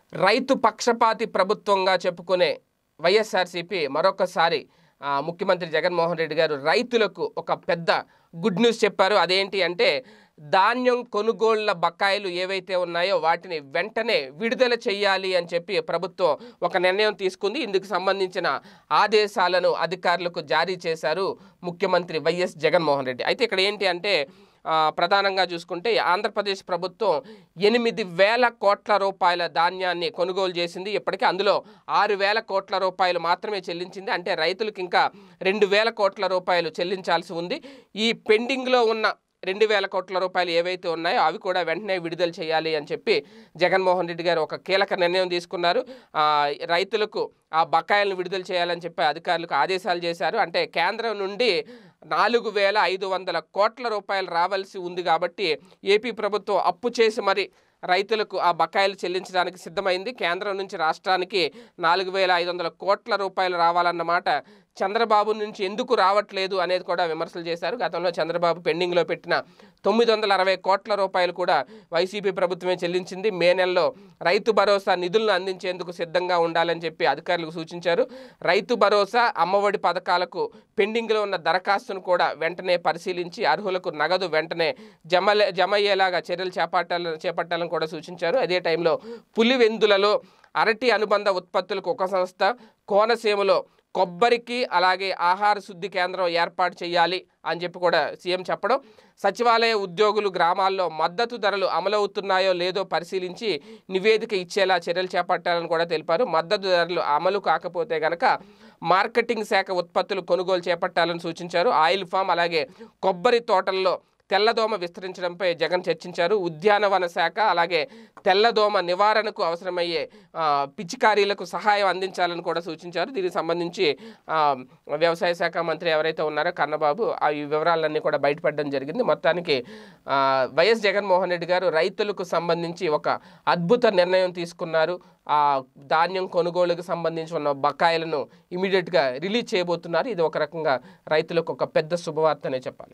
రైతు పక్షపాతి ప్రభుత్వంగా చెప్పుకునే వైఎస్ఆర్సీపీ మరొకసారి ఆ, ముఖ్యమంత్రి జగన్మోహన్ రెడ్డి గారు రైతులకు ఒక పెద్ద గుడ్ న్యూస్ చెప్పారు అదేంటి అంటే ధాన్యం కొనుగోళ్ల బకాయిలు ఏవైతే ఉన్నాయో వాటిని వెంటనే విడుదల చేయాలి అని చెప్పి ప్రభుత్వం ఒక నిర్ణయం తీసుకుంది ఇందుకు సంబంధించిన ఆదేశాలను అధికారులకు జారీ చేశారు ముఖ్యమంత్రి వైఎస్ జగన్మోహన్ రెడ్డి అయితే ఇక్కడ ఏంటి అంటే ఆ, ప్రధానంగా చూసుకుంటే ఆంధ్రప్రదేశ్ ప్రభుత్వం ఎనిమిది వేల కోట్ల రూపాయల ధాన్యాన్ని కొనుగోలు చేసింది ఇప్పటికీ అందులో ఆరు వేల కోట్ల రూపాయలు మాత్రమే చెల్లించింది అంటే రైతులకు ఇంకా రెండు వేల కోట్ల రూపాయలు చెల్లించాల్సి ఉంది ఈ పెండింగ్లో ఉన్న రెండు వేల కోట్ల రూపాయలు ఏవైతే ఉన్నాయో అవి కూడా వెంటనే విడుదల చేయాలి అని చెప్పి జగన్మోహన్ రెడ్డి గారు ఒక కీలక నిర్ణయం తీసుకున్నారు ఆ, రైతులకు ఆ బకాయిలను విడుదల చేయాలని చెప్పి అధికారులకు ఆదేశాలు చేశారు అంటే కేంద్రం నుండి నాలుగు వేల ఐదు వందల కోట్ల రూపాయలు రావాల్సి ఉంది కాబట్టి ఏపీ ప్రభుత్వం అప్పు చేసి మరి రైతులకు ఆ బకాయిలు చెల్లించడానికి సిద్ధమైంది కేంద్రం నుంచి రాష్ట్రానికి నాలుగు వేల ఐదు వందల కోట్ల రూపాయలు రావాలన్నమాట చంద్రబాబు నుంచి ఎందుకు రావట్లేదు అనేది కూడా విమర్శలు చేశారు గతంలో చంద్రబాబు పెండింగ్లో పెట్టిన తొమ్మిది వందల అరవై కోట్ల రూపాయలు కూడా వైసీపీ ప్రభుత్వమే చెల్లించింది మే నెలలో రైతు భరోసా నిధులను అందించేందుకు సిద్ధంగా ఉండాలని చెప్పి అధికారులకు సూచించారు రైతు భరోసా అమ్మఒడి పథకాలకు పెండింగ్లో ఉన్న దరఖాస్తును కూడా వెంటనే పరిశీలించి అర్హులకు నగదు వెంటనే జమ జమ అయ్యేలాగా చర్యలు చేపట్టాలని చేపట్టాలని కూడా సూచించారు అదే టైంలో పులివెందులలో అరటి అనుబంధ ఉత్పత్తులకు ఒక సంస్థ కోనసీమలో కొబ్బరికి అలాగే ఆహార శుద్ధి కేంద్రం ఏర్పాటు చేయాలి అని చెప్పి కూడా సీఎం చెప్పడం సచివాలయ ఉద్యోగులు గ్రామాల్లో మద్దతు ధరలు అమలవుతున్నాయో లేదో పరిశీలించి నివేదిక ఇచ్చేలా చర్యలు చేపట్టాలని కూడా తెలిపారు మద్దతు ధరలు అమలు కాకపోతే గనక మార్కెటింగ్ శాఖ ఉత్పత్తులు కొనుగోలు చేపట్టాలని సూచించారు ఆయిల్ ఫామ్ అలాగే కొబ్బరి తోటల్లో తెల్లదోమ విస్తరించడంపై జగన్ చర్చించారు ఉద్యానవన శాఖ అలాగే తెల్లదోమ నివారణకు అవసరమయ్యే ఆ, పిచికారీలకు సహాయం అందించాలని కూడా సూచించారు దీనికి సంబంధించి ఆ, వ్యవసాయ శాఖ మంత్రి ఎవరైతే ఉన్నారో కన్నబాబు ఆ ఈ వివరాలన్నీ కూడా బయటపడడం జరిగింది మొత్తానికి ఆ, వైఎస్ జగన్మోహన్ రెడ్డి గారు రైతులకు సంబంధించి ఒక అద్భుత నిర్ణయం తీసుకున్నారు ఆ ధాన్యం కొనుగోలుకు సంబంధించి ఉన్న బకాయిలను ఇమీడియట్గా రిలీజ్ చేయబోతున్నారు ఇది ఒక రకంగా రైతులకు ఒక పెద్ద శుభవార్తనే చెప్పాలి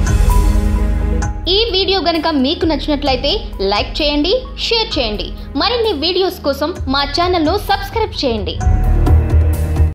ఈ వీడియో గనుక మీకు నచ్చినట్లయితే లైక్ చేయండి షేర్ చేయండి మరిన్ని వీడియోస్ కోసం మా ఛానల్ను సబ్స్క్రైబ్ చేయండి